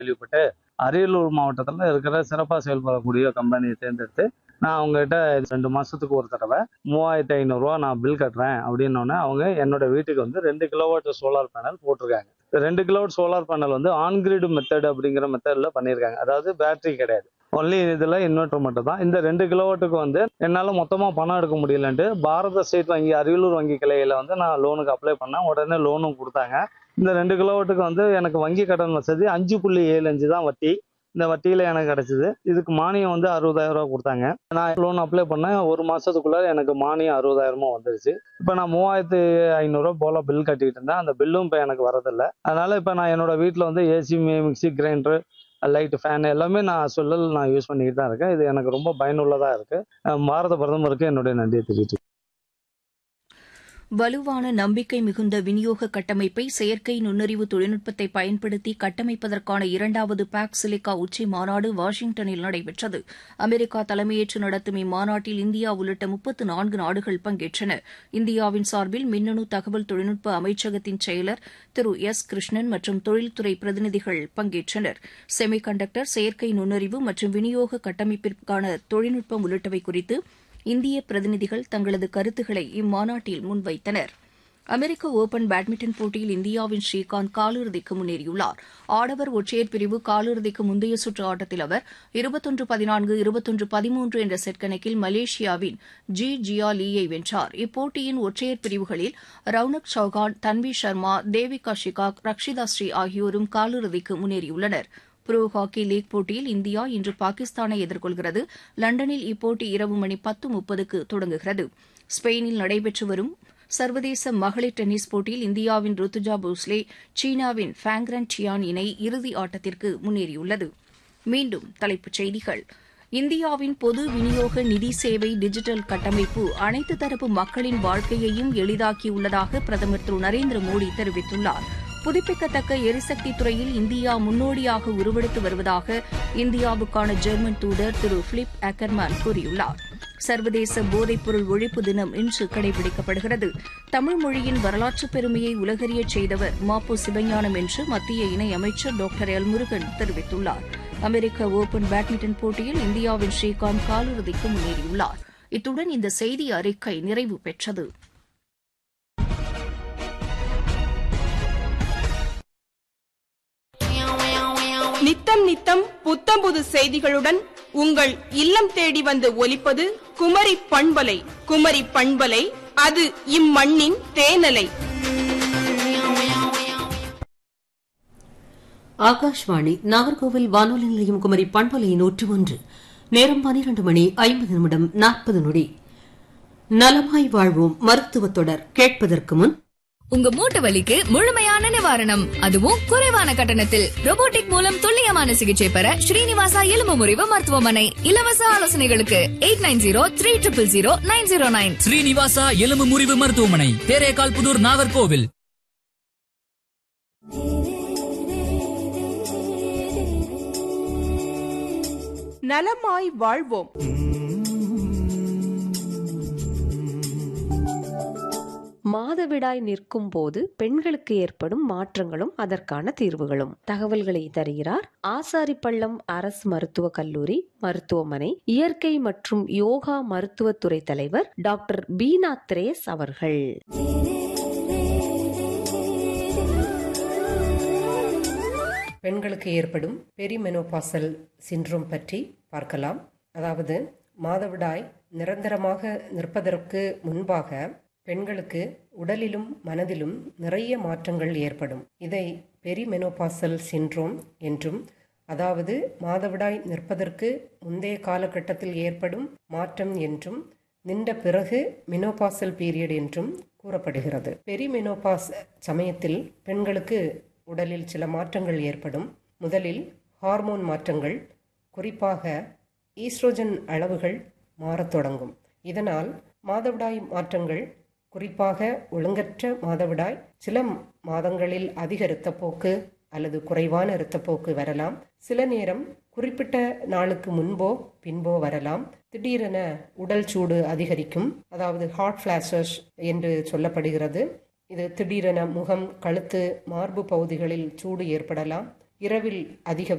கேள்விப்பட்டு அரியலூர் மாவட்டத்தில் இருக்கிற சிறப்பாக செயல்படக்கூடிய கம்பெனியை தேர்ந்தெடுத்து நான் அவங்ககிட்ட ரெண்டு மாசத்துக்கு ஒரு தடவை மூவாயிரத்தி ஐநூறுரூவா நான் பில் கட்டுறேன் அப்படின்னோடனே அவங்க என்னோட வீட்டுக்கு வந்து ரெண்டு கிலோவாட் சோலார் பேனல் போட்டிருக்காங்க ரெண்டு கிலோவாட் சோலார் பேனல் வந்து ஆன்கிரிட் மெத்தட் அப்படிங்கிற மெத்தடில் பண்ணியிருக்காங்க அதாவது பேட்டரி கிடையாது ஒன்லி இதில் இன்வெர்டர் மட்டும் தான் இந்த ரெண்டு கிலோவாட்டுக்கு வந்து என்னால் மொத்தமாக பணம் எடுக்க முடியலன்ட்டு பாரத ஸ்டேட் வங்கி அரியலூர் வங்கி கிளையில வந்து நான் லோனுக்கு அப்ளை பண்ணேன் உடனே லோனும் கொடுத்தாங்க இந்த ரெண்டு கிலோவாட்டுக்கு வந்து எனக்கு வங்கி கடன் வசதி அஞ்சு புள்ளி ஏழு அஞ்சு தான் வட்டி இந்த வட்டியில எனக்கு கிடைச்சது இதுக்கு மானியம் வந்து அறுபதாயிரம் ரூபா கொடுத்தாங்க நான் லோன் அப்ளை பண்ணேன் ஒரு மாசத்துக்குள்ள எனக்கு மானியம் அறுபதாயிரமா வந்துருச்சு இப்போ நான் மூவாயிரத்து ஐநூறுரூவா போல பில் கட்டிட்டு இருந்தேன் அந்த பில்லும் இப்போ எனக்கு வரதில்லை அதனால இப்போ நான் என்னோட வீட்டில் வந்து AC mixie grinder light fan எல்லாமே நான் சொல்லல் நான் யூஸ் பண்ணிக்கிட்டு தான் இருக்கேன் இது எனக்கு ரொம்ப பயனுள்ளதாக இருக்கு அஹ் பாரத பிரதமருக்கு என்னுடைய நன்றியை தெரிவித்து வலுவான நம்பிக்கை மிகுந்த விநியோக கட்டமைப்பை செயற்கை நுண்ணறிவு தொழில்நுட்பத்தை பயன்படுத்தி கட்டமைப்பதற்கான இரண்டாவது பாக் சிலிக்கா உச்சி மாநாடு வாஷிங்டனில் நடைபெற்றது அமெரிக்கா தலைமையேற்று நடத்தும் இம்மாநாட்டில் இந்தியா உள்ளிட்ட முப்பத்து நான்கு நாடுகள் பங்கேற்றன இந்தியாவின் சார்பில் மின்னணு தகவல் தொழில்நுட்ப அமைச்சகத்தின் செயலர் திரு எஸ் கிருஷ்ணன் மற்றும் தொழில்துறை பிரதிநிதிகள் பங்கேற்றனர் செமிகண்டக்டர் செயற்கை நுண்ணறிவு மற்றும் விநியோக கட்டமைப்பிற்கான தொழில்நுட்பம் உள்ளிட்டவை குறித்து இந்திய பிரதிநிதிகள் தங்களது கருத்துக்களை இம்மாநாட்டில் முன்வைத்தனர் அமெரிக்க ஒபன் பேட்மிண்டன் போட்டியில் இந்தியாவின் ஸ்ரீகாந்த் காலிறுதிக்கு முன்னேறியுள்ளார் ஆடவர் ஒற்றையர் பிரிவு காலிறுதிக்கு முந்தைய சுற்று ஆட்டத்தில் அவர் இருபத்தொன்று பதினான்கு இருபத்தொன்று பதிமூன்று என்ற செட் கணக்கில் மலேசியாவின் ஜி ஜியா லீயை வென்றார் இப்போட்டியின் ஒற்றையர் பிரிவுகளில் ரவுனக் சௌகான் தன்வி சர்மா தேவிகா ஷிகாக் ரக்ஷிதா ஸ்ரீ ஆகியோரும் காலிறுதிக்கு முன்னேறியுள்ளனா் புரோ ஹாக்கி லீக் போட்டியில் இந்தியா இன்று பாகிஸ்தானை எதிர்கொள்கிறது லண்டனில் இப்போட்டி இரவு மணி பத்து முப்பதுக்கு தொடங்குகிறது ஸ்பெயினில் நடைபெற்று வரும் சர்வதேச மகளிர் டென்னிஸ் போட்டியில் இந்தியாவின் ருத்துஜா போஸ்லே சீனாவின் ஃபேங்ரன் டியான் இணை இறுதி ஆட்டத்திற்கு முன்னேறியுள்ளது மீண்டும் தலைப்புச் செய்திகள் இந்தியாவின் பொது விநியோக நிதி சேவை டிஜிட்டல் கட்டமைப்பு அனைத்து தரப்பு மக்களின் வாழ்க்கையையும் எளிதாக்கியுள்ளதாக பிரதமர் திரு நரேந்திர மோடி தெரிவித்துள்ளார் புதுப்பிக்கத்தக்க எரிசக்தி துறையில் இந்தியா முன்னோடியாக உருவெடுத்து வருவதாக இந்தியாவுக்கான ஜெர்மன் தூதர் திரு பிலிப் அக்கர்மேன் கூறியுள்ளார் சர்வதேச போதைப்பொருள் ஒழிப்பு தினம் இன்று கடைபிடிக்கப்படுகிறது தமிழ் மொழியின் வரலாற்றுப் பெருமையை உலகறியச் செய்தவர் மாப்போ சிவஞானம் என்று மத்திய இணையமைச்சர் டாக்டர் எல் முருகன் தெரிவித்துள்ளார் அமெரிக்க ஓபன் பேட்மிண்டன் போட்டியில் இந்தியாவின் ஸ்ரீகாந்த் காலிறுதிக்கு முன்னேறியுள்ளார் இத்துடன் இந்த செய்தி அறிக்கை நிறைவு பெற்றது நித்தம் நித்தம் புத்தம் புது செய்திகளுடன் உங்கள் இல்லம் தேடி வந்து ஒலிப்பது குமரி பண்பலை குமரி பண்பலை அது இம்மண்ணின் தேனலை ஆகாஷ்வாணி நாகர்கோவில் வானொலி நிலையம் குமரி பண்பலை நூற்று ஒன்று நேரம் பனிரெண்டு மணி ஐம்பது நிமிடம் நாற்பது நொடி நலமாய் வாழ்வோம் மருத்துவத் தொடர் கேட்பதற்கு முன் உங்க மூட்டு வலிக்கு முழுமையான நிவாரணம் அதுவும் குறைவான கட்டணத்தில் robotic மூலம் துல்லியமான சிகிச்சை பெற ஸ்ரீனிவாசா எலும்பு முறிவு மருத்துவமனை இலவச ஆலோசனைகளுக்கு eight nine zero three triple zero nine zero nine Srinivasa எலும்பு முறிவு மருத்துவமனை தேரேகால் புதூர் நாகர்கோவில் நலமாய் வாழ்வோம் மாதவிடாய் நிற்கும் போது பெண்களுக்கு ஏற்படும் மாற்றங்களும் அதற்கான தீர்வுகளும் தகவல்களை தருகிறார் ஆசாரிப்பள்ளம் அரசு மருத்துவக் கல்லூரி மருத்துவமனை இயற்கை மற்றும் யோகா மருத்துவத்துறை தலைவர் டாக்டர் பீனா திரேஸ் அவர்கள் பெண்களுக்கு ஏற்படும் பெரிமெனோபாசல் சின்ரோம் பற்றி பார்க்கலாம் அதாவது மாதவிடாய் நிரந்தரமாக நிற்பதற்கு முன்பாக பெண்களுக்கு உடலிலும் மனதிலும் நிறைய மாற்றங்கள் ஏற்படும் இதை பெரிமெனோபாசல் சின்ரோம் என்றும் அதாவது மாதவிடாய் நிற்பதற்கு முந்தைய காலகட்டத்தில் ஏற்படும் மாற்றம் என்றும் நின்ற பிறகு மினோபாசல் பீரியட் என்றும் கூறப்படுகிறது பெரிமெனோபாஸ் சமயத்தில் பெண்களுக்கு உடலில் சில மாற்றங்கள் ஏற்படும் முதலில் ஹார்மோன் மாற்றங்கள் குறிப்பாக ஈஸ்ட்ரோஜன் அளவுகள் மாறத் தொடங்கும் இதனால் மாதவிடாய் மாற்றங்கள் குறிப்பாக ஒழுங்கற்ற மாதவிடாய் சில மாதங்களில் அதிக இரத்தப்போக்கு அல்லது குறைவான இரத்தப்போக்கு வரலாம் சில நேரம் குறிப்பிட்ட நாளுக்கு முன்போ பின்போ வரலாம் திடீரென உடல் சூடு அதிகரிக்கும் அதாவது ஹாட் ஃபிளாஷஸ் என்று சொல்லப்படுகிறது இது திடீரென முகம் கழுத்து மார்பு பகுதிகளில் சூடு ஏற்படலாம் இரவில் அதிக